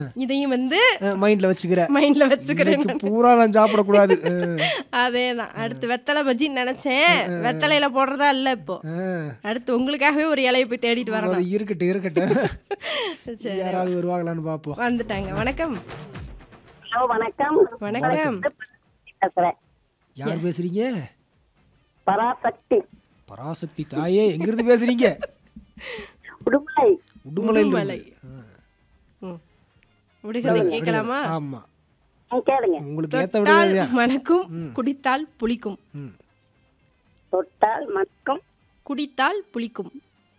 இதையும் வந்து மைண்ட்ல வச்சுக்கிற மைண்ட்ல வச்சுக்கிறேன் இன்னைக்கு பூரா நான் சாப்பிடக்கூடாது அஹ், அதேதான் அடுத்து வெத்தலை பஜ்ஜின்னு நினைச்சேன் வெத்தலையில போடுறதா இல்ல இப்போ அஹ். அடுத்து உங்களுக்காகவே ஒரு இலையை போய் தேடிட்டு அது வரணும் இருக்கட்டும் இருக்கட்டும் சரி யாராவது வருவாங்களான்னு பார்ப்போம் வந்துட்டாங்க வணக்கம் ஹலோ வணக்கம் வணக்கம் பேசுறேன் யார் பேசுறீங்க பராசக்தி பராசக்தி தாயே எங்கிருந்து பேசுறீங்க உடுமலை உடுமலையில் உடுமலை. ம். விடுகதை கேட்கலாமா ஆமா ம், கேளுங்க உங்களுக்கு ஏத்த தொட்டால் விடுதலையா மணக்கும் குடித்தால் புளிக்கும் ம் தொட்டால் மணக்கும் குடித்தால் புளிக்கும்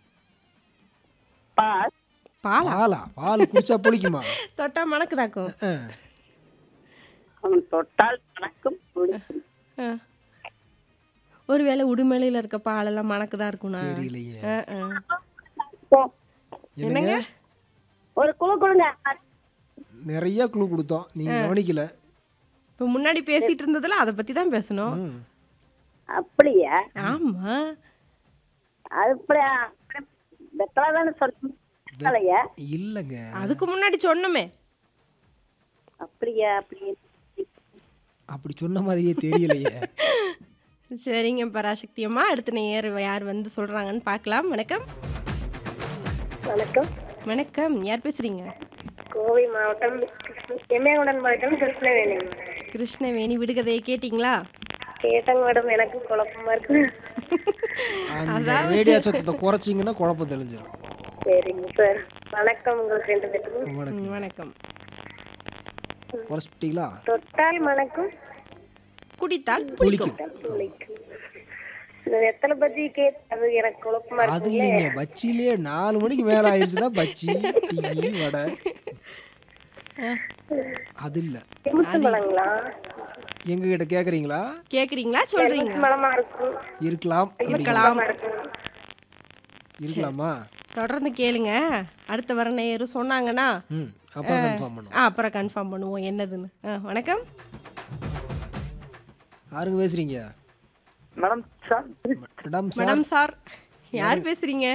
பால் பாலா பாலா பால் குடிச்சா புளிக்குமா தொட்டா மணக்குதாக்கும் அஹ், அவன் தொட்டால் மணக்கும் பிடிக்கும் ஆ. ஒருவேளை உடுமலையில இருக்க பாலெல்லாம் மணக்குதான் இருக்கும்னா தெரியலையே ஆ, ஆ. போ. என்னங்க ஒரு குழு கொடுங்க நிறைய குழு கொடுத்தோம் நீங்க கவனிக்கல இப்ப முன்னாடி பேசிட்டு இருந்ததுல அதை பத்தி தான் பேசணும் ம். அப்படியா ஆமா அது அப்படியா வெத்தலை தானே சொல்லலையா இல்லங்க அதுக்கு முன்னாடி சொன்னமே அப்படியா அப்படியே அப்படி சொன்ன மாதிரியே தெரியலையே சரிங்க பராசக்தி அம்மா அடுத்து நேர் யார் வந்து சொல்றாங்கன்னு பார்க்கலாம் வணக்கம் வணக்கம் வணக்கம் யார் பேசுறீங்க கோவை மாவட்டம் எம்ஏகுடன் மாவட்டம் கிருஷ்ணவேணி கிருஷ்ணவேணி விடுகதையை கேட்டிங்களா கேட்டங்க மேடம் எனக்கு குழப்பமா இருக்கு அந்த ரேடியோ சத்தத்தை குறைச்சிங்கன்னா குழப்பம் தெளிஞ்சிடும் சரிங்க சார் வணக்கம் உங்களுக்கு ரெண்டு பேருக்கும் வணக்கம் ம், வணக்கம் குறைச்சிட்டீங்களா தொட்டால் மணக்கும் குடித்தால் புளிக்கும் புளிக்கும். இந்த வெத்தலை பஜ்ஜி கேட் அது எனக்கு குழப்பமா அது இருக்கு இல்லைங்க பச்சிலே நாலு மணிக்கு மேல ஆயிடுச்சுன்னா பச்சி டீ வடை அது இல்ல எமுத்து மலங்களா எங்க கிட்ட கேக்குறீங்களா கேக்குறீங்களா சொல்றீங்களா மலமா இருக்கும் இருக்கலாம் இருக்கலாம் இருக்கும் இருக்கலாமா தொடர்ந்து கேளுங்க அடுத்த வர நேரம் சொன்னாங்கன்னா ம் அப்புறம் கன்ஃபார்ம் பண்ணுவோம் ஆ, அப்புறம் கன்ஃபார்ம் பண்ணுவோம் என்னதுன்னு ஆ, வணக்கம் யாருங்க பேசுறீங்க madam sir madam sir madam sir யார் பேசுறீங்க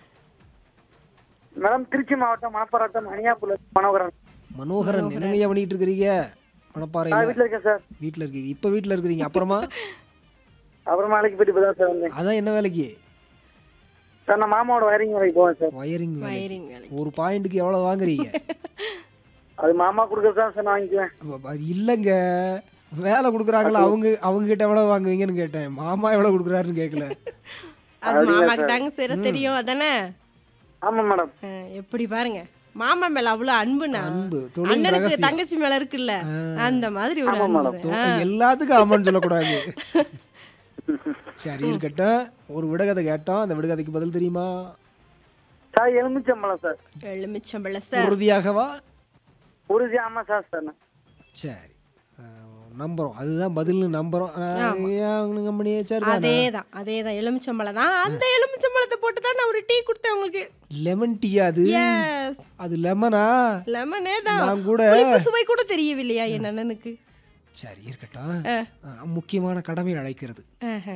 மேடம் திருச்சி மாவட்டம் மணப்பாறை மணியாப்புல மனோகரன் மனோகரன் என்னங்கய்யா பண்ணிட்டு இருக்கிறீங்க நான் மணப்பாறையில வீட்டில் இருக்கேன் சார் வீட்டுல இருக்கீங்க இப்ப வீட்டுல இருக்கிறீங்க அப்புறமா அப்புறம் நாளைக்கு போயிட்டு இப்போ தான் சார் வந்தேன் அதான் என்ன வேலைக்கு சார் நான் மாமாவோட வயரிங் வேலைக்கு போவேன் சார் வயரிங் வேலை வயரிங் வேலை ஒரு பாயிண்ட்டுக்கு எவ்வளவு வாங்குறீங்க அது மாமா கொடுக்குறது தான் சார் நான் வாங்கிக்குவேன் அப்ப அது இல்லைங்க வேலை கொடுக்குறாங்களா அவங்க அவங்க கிட்ட எவ்வளவு வாங்குவீங்கன்னு கேட்டேன் மாமா எவ்வளவு கொடுக்குறாருன்னு கேட்கல அது மாமாக்கு தாங்க சேர தெரியும் அதானே ஆமாம் மேடம் ஆ, எப்படி பாருங்க மாமா மேல அவ்வளவு அன்புனா அன்பு தொழில் அண்ணனுக்கு ரகசியம் தங்கச்சி மேல இருக்குல்ல அந்த மாதிரி ஒரு அன்பு தொ- எல்லாத்துக்கும் ஆமான்னு சொல்லக்கூடாது சரி இருக்கட்டும் ஒரு விடகதை கேட்டோம் அந்த விடகதைக்கு பதில் தெரியுமா சார் எலுமிச்சம்பழம் சார் எலுமிச்சம்பழ சார் உறுதியாகவா உறுதி ஆமாம் சார் சார் நான் சரி அஹ், நம்புறோம் அதுதான் பதில்னு நம்புறோம் கம்பெனியே சரி அதேதான் அதேதான் எலுமிச்சம்பழம் தான் அந்த எலுமிச்சம்பழத்தை போட்டு தான் நான் ஒரு டீ கொடுத்தேன் உங்களுக்கு லெமன் டீயா அது எஸ் அது லெமனா லெமனே தான் நான் கூட புளிப்பு சுவை கூட தெரியவில்லையா என் அண்ணனுக்கு சரி இருக்கட்டும் அஹ், முக்கியமான கடமை அழைக்கிறது ஆஹா.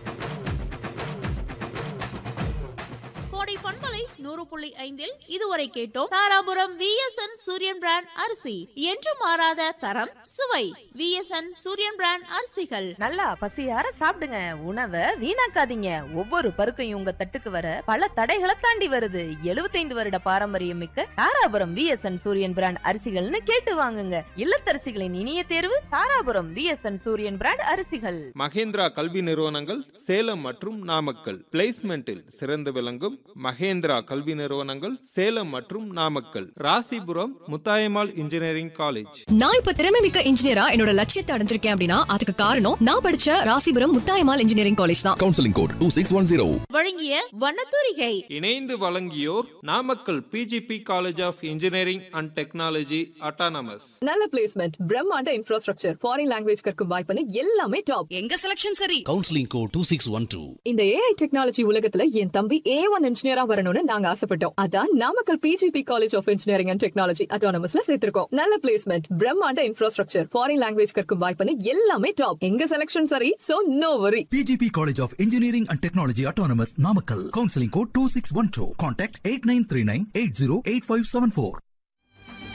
கோடை பண்பலை நூறு புள்ளி ஐந்தில் இதுவரை கேட்டோம் தாராபுரம் விஎஸ்என் சூரியன் பிராண்ட் அரிசி என்று மாறாத தரம் சுவை விஎஸ்என் சூரியன் பிராண்ட் அரிசிகள் நல்லா பசியார சாப்பிடுங்க உணவை வீணாக்காதீங்க ஒவ்வொரு பருக்கையும் உங்க தட்டுக்கு வர பல தடைகளை தாண்டி வருது 75 வருட பாரம்பரியம் மிக்க தாராபுரம் விஎஸ்என் சூரியன் பிராண்ட் அரிசிகள்னு கேட்டு வாங்குங்க இல்லத்தரசிகளின் இனிய தேர்வு தாராபுரம் விஎஸ்என் சூரியன் பிராண்ட் அரிசிகள் மகேந்திரா கல்வி நிறுவனங்கள் சேலம் மற்றும் நாமக்கல் பிளேஸ்மெண்டில் சிறந்து விளங்கும் மகேந்திரா கல்வி நிறுவனங்கள் சேலம் மற்றும் நாமக்கல் ராசிபுரம் முத்தாயம்மாள் இன்ஜினியரிங் காலேஜ் நான் இப்ப திறமை மிக்க இன்ஜினியரா என்னோட லட்சியத்தை அடைஞ்சிருக்கேன் அப்படின்னா அதுக்கு காரணம் நான் படிச்ச ராசிபுரம் முத்தாயமால் இன்ஜினியரிங் காலேஜ் தான் counseling code 2610. வழங்கிய வண்ணத்தூரிகை இணைந்து வழங்கியோர் Namakkal PGP college of engineering and technology autonomous நல்ல பிளேஸ்மெண்ட் பிரம்மாண்ட இன்ஃப்ராஸ்ட்ரக்சர் ஃபாரின் லாங்குவேஜ் கற்கும் வாய்ப்புன்னு எல்லாமே டாப் எங்க செலக்ஷன் சரி counseling code 2612. இந்த ஏஐ டெக்னாலஜி உலகத்துல என் தம்பி ஏ ஒன் இன்ஜினியரா வரணும்னு நாங்க ஆசைப்பட்டோம் அதான் Namakkal PGP college of engineering and technology அட்டானமஸ்ல சேர்த்திருக்கோம் நல்ல பிளேஸ்மெண்ட் பிரம்மாண்ட இன்ஃப்ராஸ்ட்ரக்சர் ஃபாரின் லாங்குவேஜ் கற்கும் வாய்ப்புன்னு எல்லாமே டாப் எங்க செலக்ஷன் சரி so no worry PGP College of Engineering and Technology Autonomous Namakkal. Counseling code 2612. Contact 8939 808574.